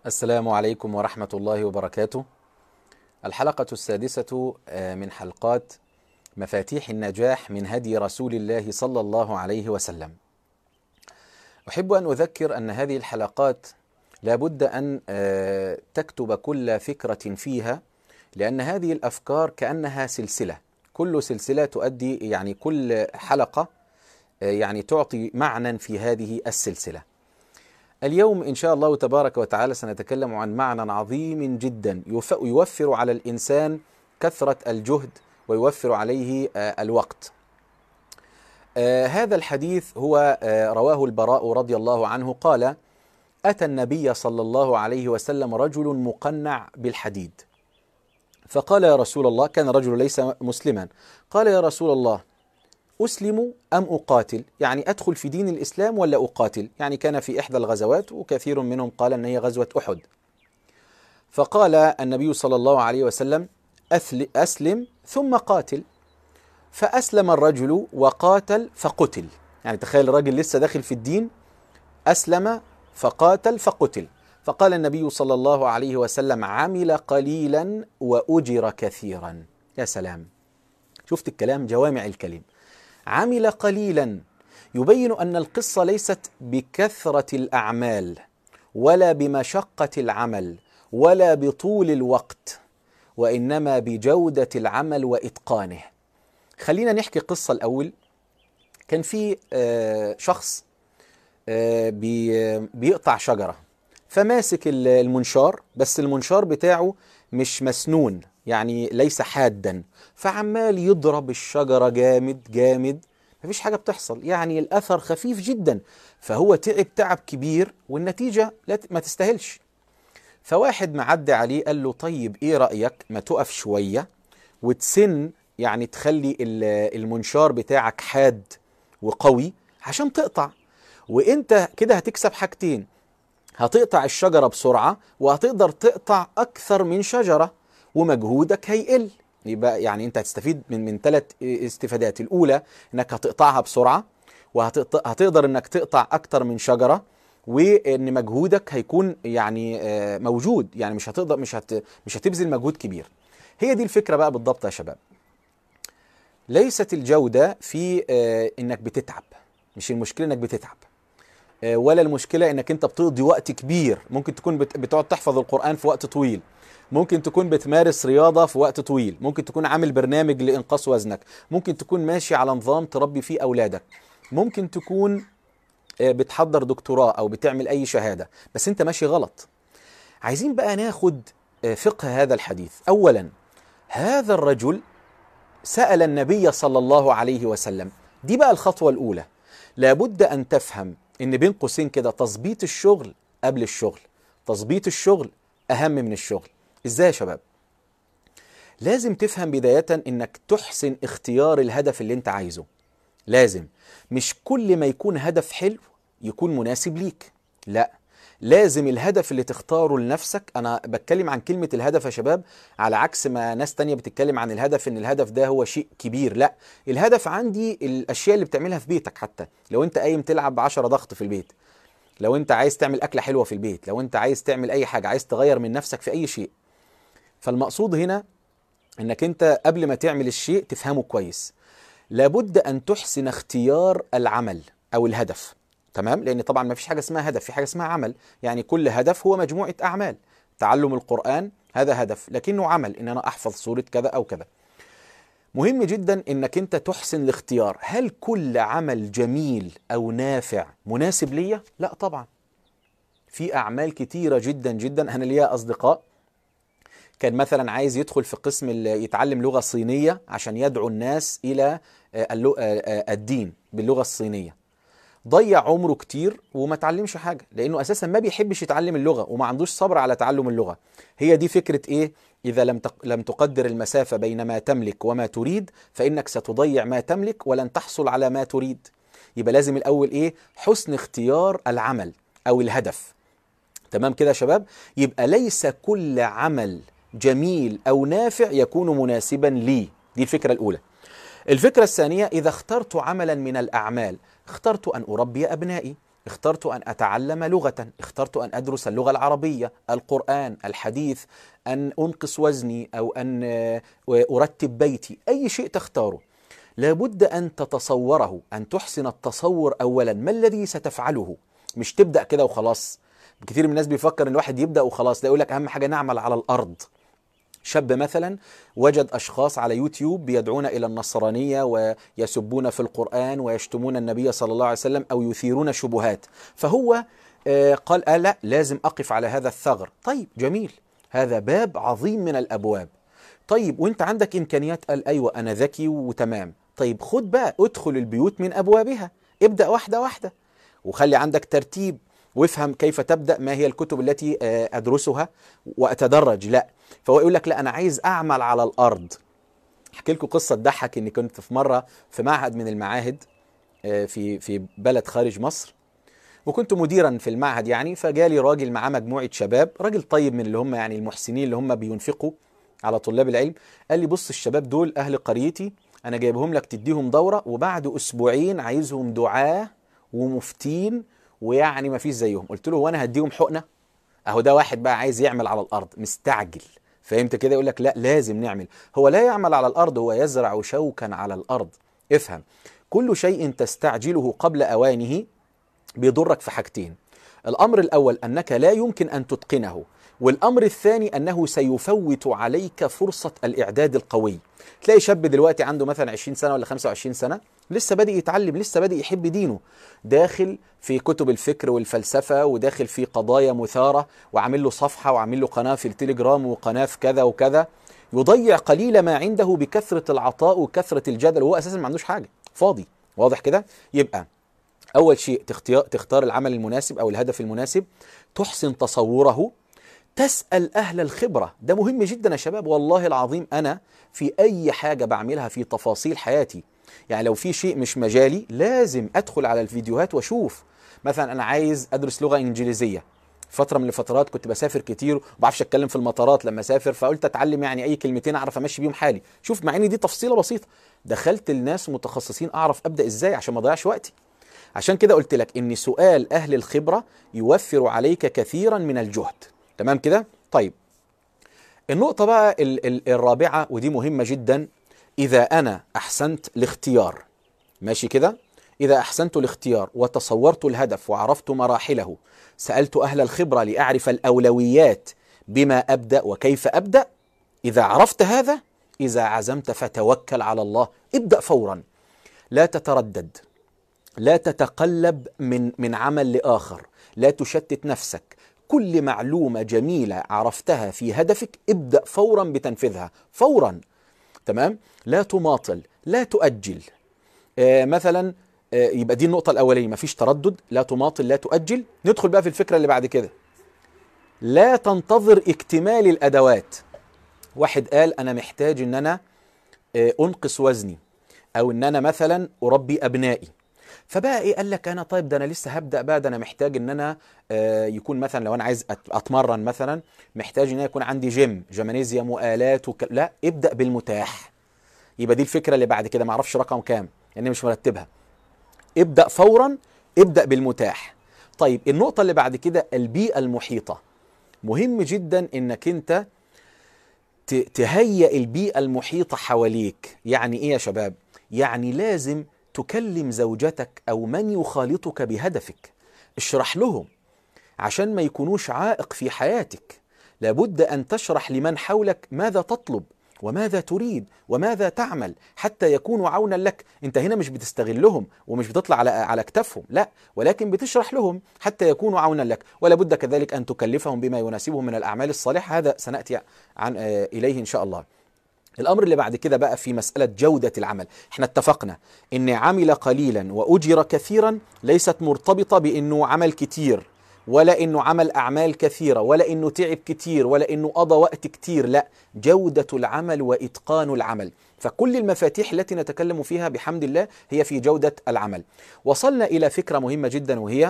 السلام عليكم ورحمة الله وبركاته. الحلقة السادسة من حلقات مفاتيح النجاح من هدي رسول الله صلى الله عليه وسلم. أحب أن أذكر أن هذه الحلقات لا بد أن تكتب كل فكرة فيها لأن هذه الأفكار كأنها سلسلة، كل سلسلة تؤدي يعني كل حلقة يعني تعطي معنى في هذه السلسلة. اليوم إن شاء الله تبارك وتعالى سنتكلم عن معنى عظيم جدا يوفر على الإنسان كثرة الجهد ويوفر عليه الوقت. هذا الحديث هو رواه البراء رضي الله عنه قال: أتى النبي صلى الله عليه وسلم رجل مقنع بالحديد. فقال يا رسول الله كان رجل ليس مسلما قال يا رسول الله أسلم أم أقاتل يعني أدخل في دين الإسلام ولا أقاتل يعني كان في إحدى الغزوات وكثير منهم قال أن هي غزوة أحد فقال النبي صلى الله عليه وسلم أسلم ثم قاتل فأسلم الرجل وقاتل فقتل يعني تخيل الراجل لسه داخل في الدين أسلم فقاتل فقتل فقال النبي صلى الله عليه وسلم عمل قليلا وأجر كثيرا يا سلام شفت الكلام جوامع الكلم عمل قليلا يبين ان القصه ليست بكثره الاعمال ولا بمشقه العمل ولا بطول الوقت وانما بجوده العمل واتقانه خلينا نحكي قصه الاول كان في شخص بيقطع شجره فماسك المنشار بس المنشار بتاعه مش مسنون يعني ليس حادا فعمال يضرب الشجرة جامد جامد مفيش حاجة بتحصل يعني الأثر خفيف جدا فهو تعب تعب كبير والنتيجة لا ما تستاهلش فواحد معدي عليه قال له طيب ايه رأيك ما تقف شوية وتسن يعني تخلي المنشار بتاعك حاد وقوي عشان تقطع وانت كده هتكسب حاجتين هتقطع الشجرة بسرعة وهتقدر تقطع أكثر من شجرة ومجهودك هيقل يبقى يعني انت هتستفيد من من ثلاث استفادات الاولى انك هتقطعها بسرعه وهتقدر انك تقطع اكتر من شجره وان مجهودك هيكون يعني موجود يعني مش هتقدر مش هت مش هتبذل مجهود كبير هي دي الفكره بقى بالضبط يا شباب ليست الجوده في انك بتتعب مش المشكله انك بتتعب ولا المشكله انك انت بتقضي وقت كبير ممكن تكون بتقعد تحفظ القران في وقت طويل ممكن تكون بتمارس رياضة في وقت طويل ممكن تكون عامل برنامج لإنقاص وزنك ممكن تكون ماشي على نظام تربي فيه أولادك ممكن تكون بتحضر دكتوراه أو بتعمل أي شهادة بس أنت ماشي غلط عايزين بقى ناخد فقه هذا الحديث أولا هذا الرجل سأل النبي صلى الله عليه وسلم دي بقى الخطوة الأولى لابد أن تفهم إن بين قوسين كده تظبيط الشغل قبل الشغل تظبيط الشغل أهم من الشغل ازاي يا شباب لازم تفهم بداية انك تحسن اختيار الهدف اللي انت عايزه لازم مش كل ما يكون هدف حلو يكون مناسب ليك لا لازم الهدف اللي تختاره لنفسك انا بتكلم عن كلمة الهدف يا شباب على عكس ما ناس تانية بتتكلم عن الهدف ان الهدف ده هو شيء كبير لا الهدف عندي الاشياء اللي بتعملها في بيتك حتى لو انت قايم تلعب بعشرة ضغط في البيت لو انت عايز تعمل اكلة حلوة في البيت لو انت عايز تعمل اي حاجة عايز تغير من نفسك في اي شيء فالمقصود هنا انك انت قبل ما تعمل الشيء تفهمه كويس لابد ان تحسن اختيار العمل او الهدف تمام لان طبعا ما فيش حاجه اسمها هدف في حاجه اسمها عمل يعني كل هدف هو مجموعه اعمال تعلم القران هذا هدف لكنه عمل ان انا احفظ سوره كذا او كذا مهم جدا انك انت تحسن الاختيار هل كل عمل جميل او نافع مناسب ليا لا طبعا في اعمال كتيره جدا جدا انا ليا اصدقاء كان مثلا عايز يدخل في قسم يتعلم لغه صينيه عشان يدعو الناس الى الدين باللغه الصينيه ضيع عمره كتير وما تعلمش حاجه لانه اساسا ما بيحبش يتعلم اللغه وما عندوش صبر على تعلم اللغه هي دي فكره ايه اذا لم لم تقدر المسافه بين ما تملك وما تريد فانك ستضيع ما تملك ولن تحصل على ما تريد يبقى لازم الاول ايه حسن اختيار العمل او الهدف تمام كده يا شباب يبقى ليس كل عمل جميل او نافع يكون مناسبا لي دي الفكره الاولى الفكره الثانيه اذا اخترت عملا من الاعمال اخترت ان اربي ابنائي اخترت أن أتعلم لغة اخترت أن أدرس اللغة العربية القرآن الحديث أن أنقص وزني أو أن آه، أرتب بيتي أي شيء تختاره لابد أن تتصوره أن تحسن التصور أولا ما الذي ستفعله مش تبدأ كده وخلاص كثير من الناس بيفكر ان الواحد يبدا وخلاص لا يقول لك اهم حاجه نعمل على الارض شاب مثلا وجد اشخاص على يوتيوب بيدعون الى النصرانيه ويسبون في القران ويشتمون النبي صلى الله عليه وسلم او يثيرون شبهات فهو آه، قال آه لا لازم اقف على هذا الثغر طيب جميل هذا باب عظيم من الابواب طيب وانت عندك امكانيات قال ايوه انا ذكي وتمام طيب خد بقى ادخل البيوت من ابوابها ابدا واحده واحده وخلي عندك ترتيب وافهم كيف تبدا ما هي الكتب التي آه، ادرسها واتدرج لا فهو يقول لك لا انا عايز اعمل على الارض احكي لكم قصه تضحك اني كنت في مره في معهد من المعاهد آه، في في بلد خارج مصر وكنت مديرا في المعهد يعني فجالي راجل معاه مجموعه شباب راجل طيب من اللي هم يعني المحسنين اللي هم بينفقوا على طلاب العلم قال لي بص الشباب دول اهل قريتي انا جايبهم لك تديهم دوره وبعد اسبوعين عايزهم دعاه ومفتين ويعني ما فيش زيهم قلت له وانا هديهم حقنه اهو ده واحد بقى عايز يعمل على الارض مستعجل فهمت كده يقول لك لا لازم نعمل هو لا يعمل على الارض هو يزرع شوكا على الارض افهم كل شيء تستعجله قبل اوانه بيضرك في حاجتين الامر الاول انك لا يمكن ان تتقنه والامر الثاني انه سيفوت عليك فرصه الاعداد القوي تلاقي شاب دلوقتي عنده مثلا 20 سنه ولا 25 سنه لسه بادئ يتعلم لسه بادئ يحب دينه داخل في كتب الفكر والفلسفه وداخل في قضايا مثاره وعامل له صفحه وعامل له قناه في التليجرام وقناه في كذا وكذا يضيع قليل ما عنده بكثره العطاء وكثره الجدل وهو اساسا ما عندوش حاجه فاضي واضح كده يبقى اول شيء تختار تختار العمل المناسب او الهدف المناسب تحسن تصوره تسأل أهل الخبرة ده مهم جدا يا شباب والله العظيم أنا في أي حاجة بعملها في تفاصيل حياتي يعني لو في شيء مش مجالي لازم أدخل على الفيديوهات وأشوف مثلا أنا عايز أدرس لغة إنجليزية فترة من الفترات كنت بسافر كتير وبعرفش اتكلم في المطارات لما اسافر فقلت اتعلم يعني اي كلمتين اعرف امشي بيهم حالي شوف مع ان دي تفصيله بسيطه دخلت الناس متخصصين اعرف ابدا ازاي عشان ما اضيعش وقتي عشان كده قلت لك ان سؤال اهل الخبره يوفر عليك كثيرا من الجهد تمام كده طيب النقطة بقى ال- ال- الرابعة ودي مهمة جدا إذا أنا أحسنت الاختيار ماشي كده إذا أحسنت الاختيار وتصورت الهدف وعرفت مراحله سألت أهل الخبرة لأعرف الأولويات بما أبدأ وكيف أبدأ إذا عرفت هذا إذا عزمت فتوكل على الله ابدأ فورا لا تتردد لا تتقلب من من عمل لآخر لا تشتت نفسك كل معلومة جميلة عرفتها في هدفك ابدأ فورا بتنفيذها فورا تمام لا تماطل لا تؤجل آه مثلا آه يبقى دي النقطة الأولية مفيش تردد لا تماطل لا تؤجل ندخل بقى في الفكرة اللي بعد كده لا تنتظر اكتمال الأدوات واحد قال أنا محتاج إن أنا آه أنقص وزني أو إن أنا مثلا أربي أبنائي فبقى ايه قال لك انا طيب ده انا لسه هبدا بقى ده انا محتاج ان انا آه يكون مثلا لو انا عايز أت- اتمرن مثلا محتاج ان أنا يكون عندي جيم جمانيزيوم والات وك... لا ابدا بالمتاح يبقى دي الفكره اللي بعد كده ما اعرفش رقم كام لاني مش مرتبها ابدا فورا ابدا بالمتاح طيب النقطه اللي بعد كده البيئه المحيطه مهم جدا انك انت ت- تهيئ البيئة المحيطة حواليك يعني ايه يا شباب يعني لازم تكلم زوجتك او من يخالطك بهدفك اشرح لهم عشان ما يكونوش عائق في حياتك لابد ان تشرح لمن حولك ماذا تطلب وماذا تريد وماذا تعمل حتى يكونوا عونا لك انت هنا مش بتستغلهم ومش بتطلع على على اكتافهم لا ولكن بتشرح لهم حتى يكونوا عونا لك ولا بد كذلك ان تكلفهم بما يناسبهم من الاعمال الصالحه هذا سناتي عن آه، اليه ان شاء الله الامر اللي بعد كده بقى في مساله جوده العمل احنا اتفقنا ان عمل قليلا واجر كثيرا ليست مرتبطه بانه عمل كتير ولا انه عمل اعمال كثيره ولا انه تعب كتير ولا انه قضى وقت كتير لا جوده العمل واتقان العمل فكل المفاتيح التي نتكلم فيها بحمد الله هي في جوده العمل وصلنا الى فكره مهمه جدا وهي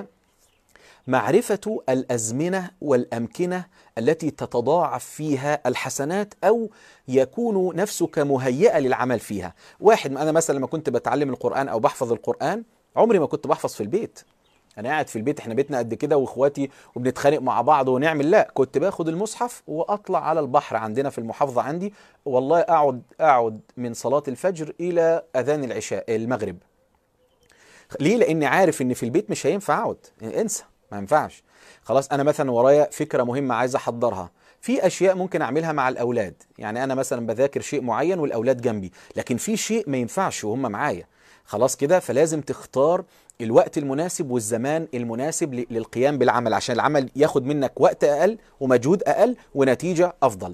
معرفة الأزمنة والأمكنة التي تتضاعف فيها الحسنات أو يكون نفسك مهيئة للعمل فيها واحد أنا مثلا لما كنت بتعلم القرآن أو بحفظ القرآن عمري ما كنت بحفظ في البيت انا قاعد في البيت احنا بيتنا قد كده واخواتي وبنتخانق مع بعض ونعمل لا كنت باخد المصحف واطلع على البحر عندنا في المحافظه عندي والله اقعد اقعد من صلاه الفجر الى اذان العشاء المغرب ليه لاني عارف ان في البيت مش هينفع اقعد انسى ما ينفعش خلاص انا مثلا ورايا فكره مهمه عايز احضرها في اشياء ممكن اعملها مع الاولاد يعني انا مثلا بذاكر شيء معين والاولاد جنبي لكن في شيء ما ينفعش وهم معايا خلاص كده فلازم تختار الوقت المناسب والزمان المناسب ل- للقيام بالعمل عشان العمل ياخد منك وقت اقل ومجهود اقل ونتيجه افضل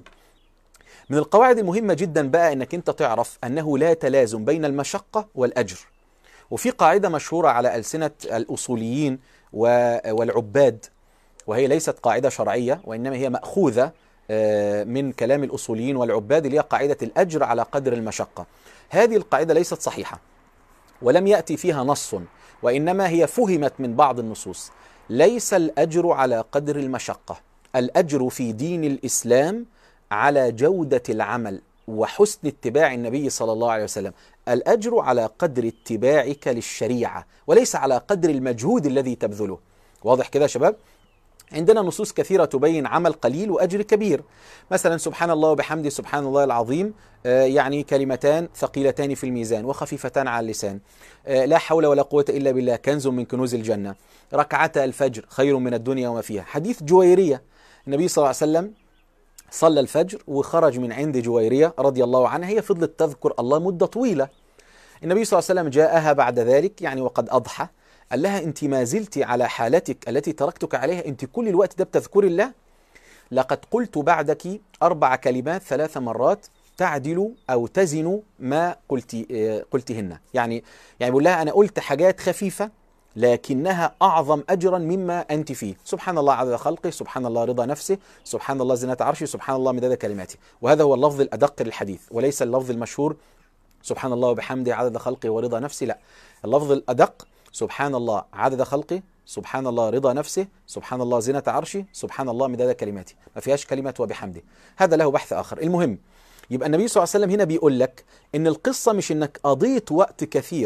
من القواعد المهمه جدا بقى انك انت تعرف انه لا تلازم بين المشقه والاجر وفي قاعده مشهوره على السنه الاصوليين و- والعباد وهي ليست قاعده شرعيه وانما هي ماخوذه آه، من كلام الاصوليين والعباد اللي هي قاعده الاجر على قدر المشقه هذه القاعده ليست صحيحه ولم ياتي فيها نص وانما هي فهمت من بعض النصوص ليس الاجر على قدر المشقه الاجر في دين الاسلام على جوده العمل وحسن اتباع النبي صلى الله عليه وسلم الاجر على قدر اتباعك للشريعه وليس على قدر المجهود الذي تبذله واضح كده يا شباب عندنا نصوص كثيرة تبين عمل قليل وأجر كبير مثلا سبحان الله وبحمده سبحان الله العظيم آه، يعني كلمتان ثقيلتان في الميزان وخفيفتان على اللسان آه، لا حول ولا قوة إلا بالله كنز من كنوز الجنة ركعتا الفجر خير من الدنيا وما فيها حديث جويرية النبي صلى الله عليه وسلم صلى الفجر وخرج من عند جويرية رضي الله عنها هي فضلت تذكر الله مدة طويلة النبي صلى الله عليه وسلم جاءها بعد ذلك يعني وقد أضحى قال لها أنت ما زلت على حالتك التي تركتك عليها أنت كل الوقت ده بتذكري الله لقد قلت بعدك أربع كلمات ثلاث مرات تعدل أو تزن ما قلت آه، قلتهن يعني يعني بقول لها أنا قلت حاجات خفيفة لكنها أعظم أجرا مما أنت فيه سبحان الله عدد خلقه سبحان الله رضا نفسه سبحان الله زنة عرشه سبحان الله مداد كلماته وهذا هو اللفظ الأدق للحديث وليس اللفظ المشهور سبحان الله وبحمده عدد خلقه ورضا نفسه لا اللفظ الأدق سبحان الله عدد خلقه سبحان الله رضا نفسه سبحان الله زنة عرشه سبحان الله مداد كلماته ما فيهاش كلمة وبحمده هذا له بحث آخر المهم يبقى النبي صلى الله عليه وسلم هنا بيقول لك ان القصة مش انك قضيت وقت كثير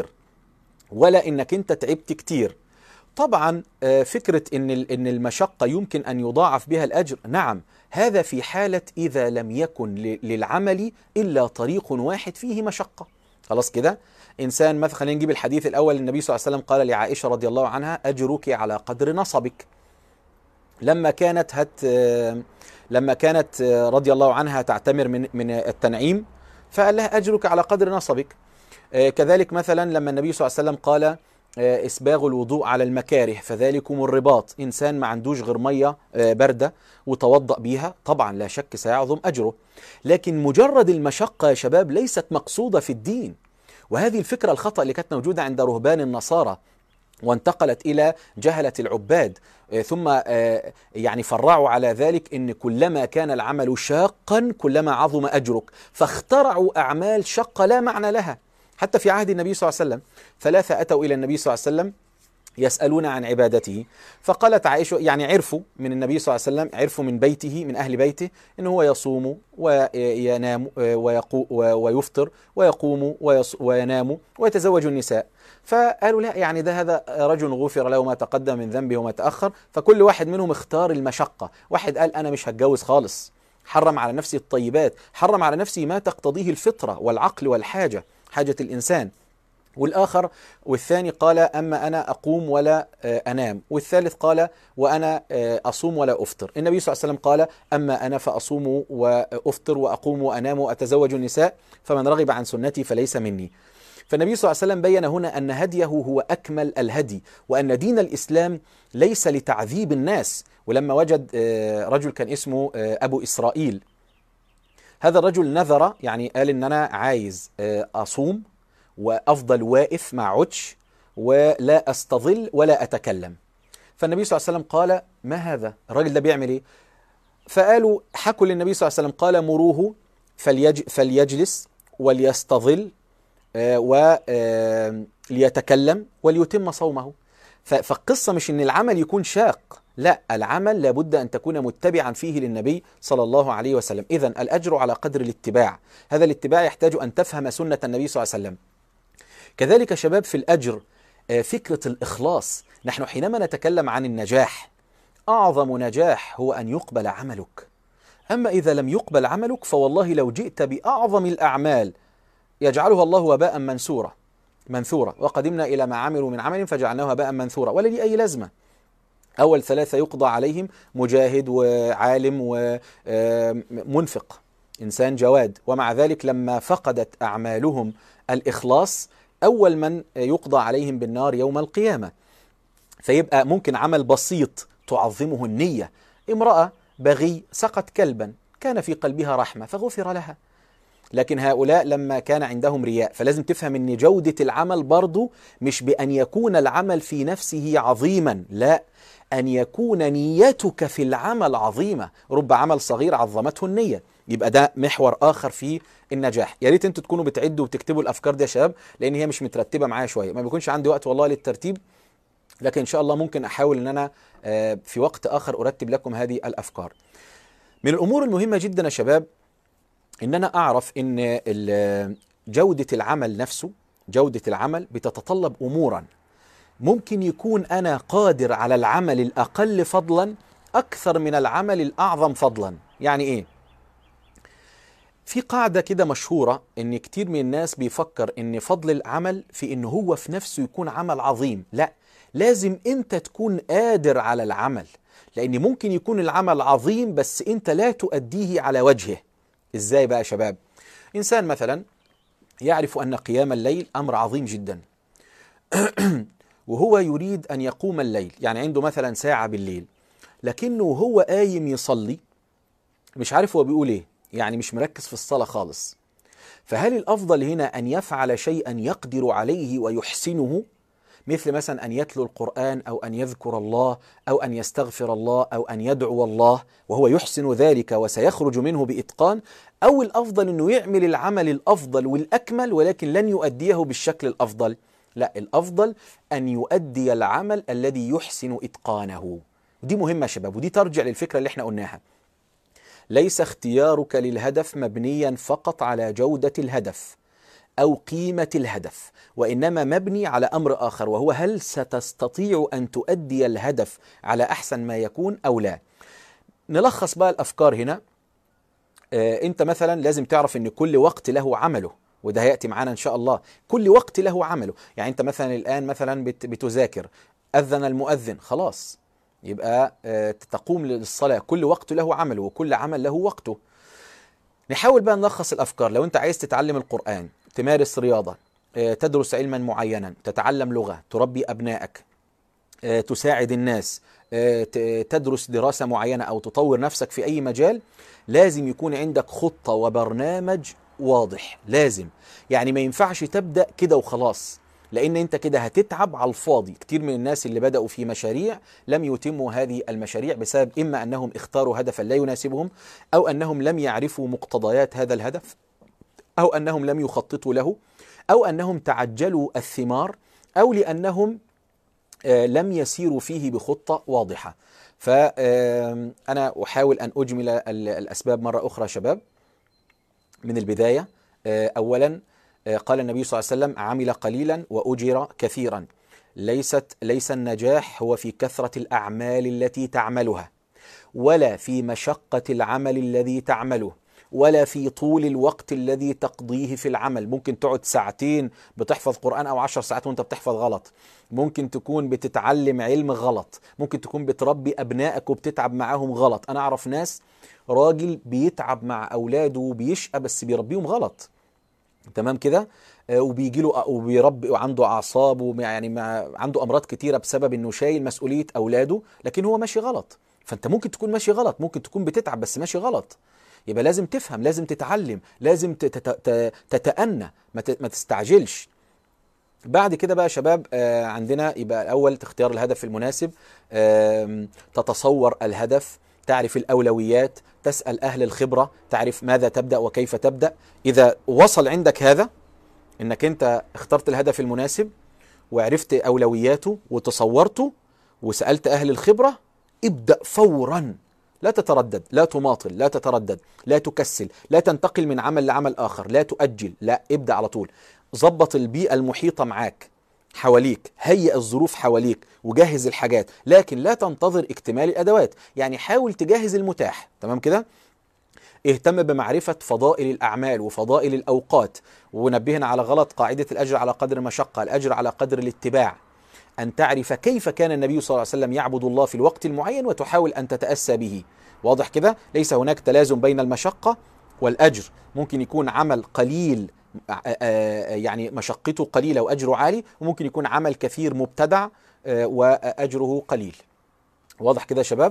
ولا انك انت تعبت كتير طبعا آه، فكرة ان ال- ان المشقة يمكن ان يضاعف بها الاجر نعم هذا في حالة اذا لم يكن ل- للعمل الا طريق واحد فيه مشقة خلاص كده انسان مثلا خلينا نجيب الحديث الاول النبي صلى الله عليه وسلم قال لعائشة رضي الله عنها اجرك على قدر نصبك لما كانت هت آه، لما كانت آه، رضي الله عنها تعتمر من من التنعيم فقال لها اجرك على قدر نصبك آه، كذلك مثلا لما النبي صلى الله عليه وسلم قال آه، اسباغ الوضوء على المكاره فذلكم الرباط انسان ما عندوش غير ميه آه، بارده وتوضا بيها طبعا لا شك سيعظم اجره لكن مجرد المشقه يا شباب ليست مقصوده في الدين وهذه الفكره الخطا اللي كانت موجوده عند رهبان النصارى وانتقلت الى جهله العباد آه، ثم آه، يعني فرعوا على ذلك ان كلما كان العمل شاقا كلما عظم اجرك فاخترعوا اعمال شقه لا معنى لها حتى في عهد النبي صلى الله عليه وسلم ثلاثه اتوا الى النبي صلى الله عليه وسلم يسألون عن عبادته فقالت عائشة يعني عرفوا من النبي صلى الله عليه وسلم عرفوا من بيته من أهل بيته أنه هو يصوم وينام ويقو ويفطر ويقوم ويص وينام ويتزوج النساء فقالوا لا يعني ده هذا رجل غفر له ما تقدم من ذنبه وما تأخر فكل واحد منهم اختار المشقة واحد قال أنا مش هتجوز خالص حرم على نفسه الطيبات حرم على نفسه ما تقتضيه الفطرة والعقل والحاجة حاجة الإنسان والآخر والثاني قال أما أنا أقوم ولا آه، أنام والثالث قال وأنا آه، أصوم ولا أفطر النبي صلى الله عليه وسلم قال أما أنا فأصوم وأفطر وأقوم وأنام وأتزوج النساء فمن رغب عن سنتي فليس مني فالنبي صلى الله عليه وسلم بين هنا أن هديه هو أكمل الهدي وأن دين الإسلام ليس لتعذيب الناس ولما وجد آه، رجل كان اسمه آه، أبو إسرائيل هذا الرجل نذر يعني قال ان انا عايز آه، اصوم وافضل واقف مع عطش ولا استظل ولا اتكلم فالنبي صلى الله عليه وسلم قال ما هذا الراجل ده بيعمل ايه فقالوا حكوا للنبي صلى الله عليه وسلم قال مروه فليج فليجلس وليستظل وليتكلم وليتم صومه ف- فالقصة مش ان العمل يكون شاق لا العمل لابد ان تكون متبعا فيه للنبي صلى الله عليه وسلم اذا الاجر على قدر الاتباع هذا الاتباع يحتاج ان تفهم سنة النبي صلى الله عليه وسلم كذلك شباب في الأجر آه، فكرة الإخلاص نحن حينما نتكلم عن النجاح أعظم نجاح هو أن يقبل عملك أما إذا لم يقبل عملك فوالله لو جئت بأعظم الأعمال يجعلها الله وباء منثورا منثورا وقدمنا إلى ما عملوا من عمل فجعلناه هباء منثورا ولا لي أي لازمة أول ثلاثة يقضى عليهم مجاهد وعالم ومنفق إنسان جواد ومع ذلك لما فقدت أعمالهم الإخلاص أول من يقضى عليهم بالنار يوم القيامة فيبقى ممكن عمل بسيط تعظمه النية امرأة بغي سقط كلبا كان في قلبها رحمة فغفر لها لكن هؤلاء لما كان عندهم رياء فلازم تفهم ان جودة العمل برضو مش بأن يكون العمل في نفسه عظيما لا أن يكون نيتك في العمل عظيمة رب عمل صغير عظمته النية يبقى ده محور آخر في النجاح يا ريت انتوا تكونوا بتعدوا وتكتبوا الأفكار دي يا شباب لأن هي مش مترتبة معايا شوية ما بيكونش عندي وقت والله للترتيب لكن إن شاء الله ممكن أحاول أن أنا آه، في وقت آخر أرتب لكم هذه الأفكار من الأمور المهمة جدا يا شباب ان انا اعرف ان ال- جودة العمل نفسه جودة العمل بتتطلب امورا ممكن يكون انا قادر على العمل الاقل فضلا اكثر من العمل الاعظم فضلا يعني ايه في قاعدة كده مشهورة ان كتير من الناس بيفكر ان فضل العمل في ان هو في نفسه يكون عمل عظيم لا لازم انت تكون قادر على العمل لان ممكن يكون العمل عظيم بس انت لا تؤديه على وجهه ازاي بقى يا شباب انسان مثلا يعرف ان قيام الليل امر عظيم جدا وهو يريد ان يقوم الليل يعني عنده مثلا ساعة بالليل لكنه هو قايم يصلي مش عارف هو بيقول ايه يعني مش مركز في الصلاة خالص فهل الافضل هنا ان يفعل شيئا يقدر عليه ويحسنه مثل مثلا ان يتلو القران او ان يذكر الله او ان يستغفر الله او ان يدعو الله وهو يحسن ذلك وسيخرج منه باتقان او الافضل انه يعمل العمل الافضل والاكمل ولكن لن يؤديه بالشكل الافضل لا الافضل ان يؤدي العمل الذي يحسن اتقانه دي مهمه يا شباب ودي ترجع للفكره اللي احنا قلناها ليس اختيارك للهدف مبنيا فقط على جوده الهدف او قيمه الهدف وانما مبني على امر اخر وهو هل ستستطيع ان تؤدي الهدف على احسن ما يكون او لا نلخص بقى الافكار هنا آه انت مثلا لازم تعرف ان كل وقت له عمله وده هياتي معانا ان شاء الله كل وقت له عمله يعني انت مثلا الان مثلا بت بتذاكر اذن المؤذن خلاص يبقى آه تقوم للصلاه كل وقت له عمله وكل عمل له وقته نحاول بقى نلخص الافكار لو انت عايز تتعلم القران تمارس رياضه آه تدرس علما معينا تتعلم لغه تربي ابنائك آه تساعد الناس آه تدرس دراسه معينه او تطور نفسك في اي مجال لازم يكون عندك خطه وبرنامج واضح لازم يعني ما ينفعش تبدا كده وخلاص لان انت كده هتتعب على الفاضي كتير من الناس اللي بداوا في مشاريع لم يتموا هذه المشاريع بسبب اما انهم اختاروا هدفا لا يناسبهم او انهم لم يعرفوا مقتضيات هذا الهدف او انهم لم يخططوا له او انهم تعجلوا الثمار او لانهم لم يسيروا فيه بخطه واضحه فانا احاول ان اجمل الاسباب مره اخرى شباب من البدايه اولا قال النبي صلى الله عليه وسلم عمل قليلا واجر كثيرا ليست ليس النجاح هو في كثره الاعمال التي تعملها ولا في مشقه العمل الذي تعمله ولا في طول الوقت الذي تقضيه في العمل ممكن تقعد ساعتين بتحفظ قرآن أو عشر ساعات وانت بتحفظ غلط ممكن تكون بتتعلم علم غلط ممكن تكون بتربي أبنائك وبتتعب معاهم غلط أنا أعرف ناس راجل بيتعب مع أولاده وبيشقى بس بيربيهم غلط تمام كده وبيجي له وبيربي وعنده اعصاب يعني مع عنده امراض كتيره بسبب انه شايل مسؤوليه اولاده لكن هو ماشي غلط فانت ممكن تكون ماشي غلط ممكن تكون بتتعب بس ماشي غلط يبقى لازم تفهم لازم تتعلم لازم تتأنى ما تستعجلش بعد كده بقى يا شباب آه عندنا يبقى الاول اختيار الهدف المناسب آه تتصور الهدف تعرف الاولويات تسال اهل الخبره تعرف ماذا تبدا وكيف تبدا اذا وصل عندك هذا انك انت اخترت الهدف المناسب وعرفت اولوياته وتصورته وسالت اهل الخبره ابدا فورا لا تتردد لا تماطل لا تتردد لا تكسل لا تنتقل من عمل لعمل آخر لا تؤجل لا ابدأ على طول ظبط البيئة المحيطة معاك حواليك هيئ الظروف حواليك وجهز الحاجات لكن لا تنتظر اكتمال الادوات يعني حاول تجهز المتاح تمام كده اهتم بمعرفة فضائل الأعمال وفضائل الأوقات ونبهنا على غلط قاعدة الأجر على قدر المشقة الأجر على قدر الاتباع أن تعرف كيف كان النبي صلى الله عليه وسلم يعبد الله في الوقت المعين وتحاول أن تتأسى به واضح كده ليس هناك تلازم بين المشقة والأجر ممكن يكون عمل قليل يعني مشقته قليلة وأجره عالي وممكن يكون عمل كثير مبتدع وأجره قليل واضح كده يا شباب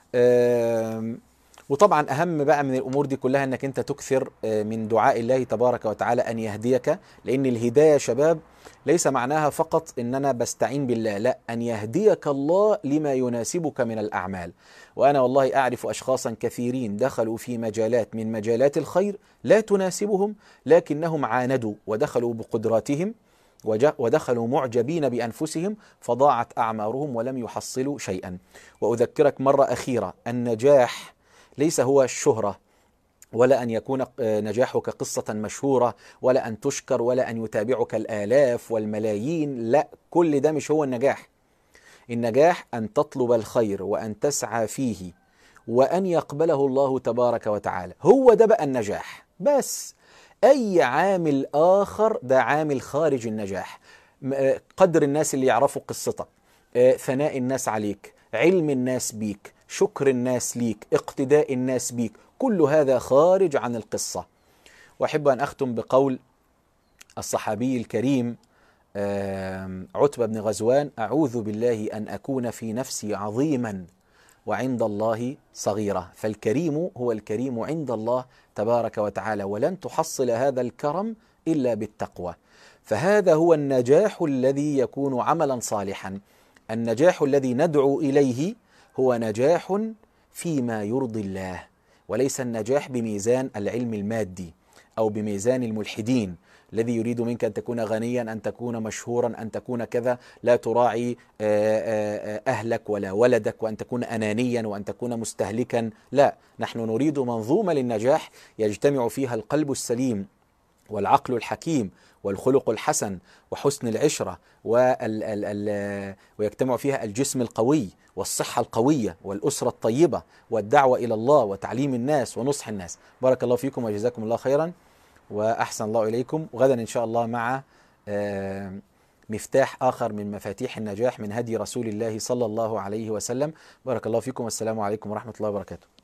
وطبعا اهم بقى من الامور دي كلها انك انت تكثر من دعاء الله تبارك وتعالى ان يهديك لان الهدايه يا شباب ليس معناها فقط ان انا بستعين بالله لا ان يهديك الله لما يناسبك من الاعمال وانا والله اعرف اشخاصا كثيرين دخلوا في مجالات من مجالات الخير لا تناسبهم لكنهم عاندوا ودخلوا بقدراتهم ودخلوا معجبين بانفسهم فضاعت اعمارهم ولم يحصلوا شيئا واذكرك مره اخيره النجاح ليس هو الشهرة ولا أن يكون نجاحك قصة مشهورة ولا أن تشكر ولا أن يتابعك الآلاف والملايين لا كل ده مش هو النجاح النجاح أن تطلب الخير وأن تسعى فيه وأن يقبله الله تبارك وتعالى هو ده بقى النجاح بس أي عامل آخر ده عامل خارج النجاح قدر الناس اللي يعرفوا قصتك ثناء الناس عليك علم الناس بيك شكر الناس ليك اقتداء الناس بيك كل هذا خارج عن القصة وأحب أن أختم بقول الصحابي الكريم عتبة بن غزوان أعوذ بالله أن أكون في نفسي عظيما وعند الله صغيرة فالكريم هو الكريم عند الله تبارك وتعالى ولن تحصل هذا الكرم إلا بالتقوى فهذا هو النجاح الذي يكون عملا صالحا النجاح الذي ندعو إليه هو نجاح فيما يرضي الله وليس النجاح بميزان العلم المادي او بميزان الملحدين الذي يريد منك ان تكون غنيا ان تكون مشهورا ان تكون كذا لا تراعي اهلك ولا ولدك وان تكون انانيا وان تكون مستهلكا لا نحن نريد منظومه للنجاح يجتمع فيها القلب السليم والعقل الحكيم والخلق الحسن وحسن العشرة وال ال ال ويجتمع فيها الجسم القوي والصحة القوية والأسرة الطيبة والدعوة إلى الله وتعليم الناس ونصح الناس بارك الله فيكم وجزاكم الله خيرا وأحسن الله إليكم وغدا إن شاء الله مع مفتاح آخر من مفاتيح النجاح من هدي رسول الله صلى الله عليه وسلم بارك الله فيكم والسلام عليكم ورحمة الله وبركاته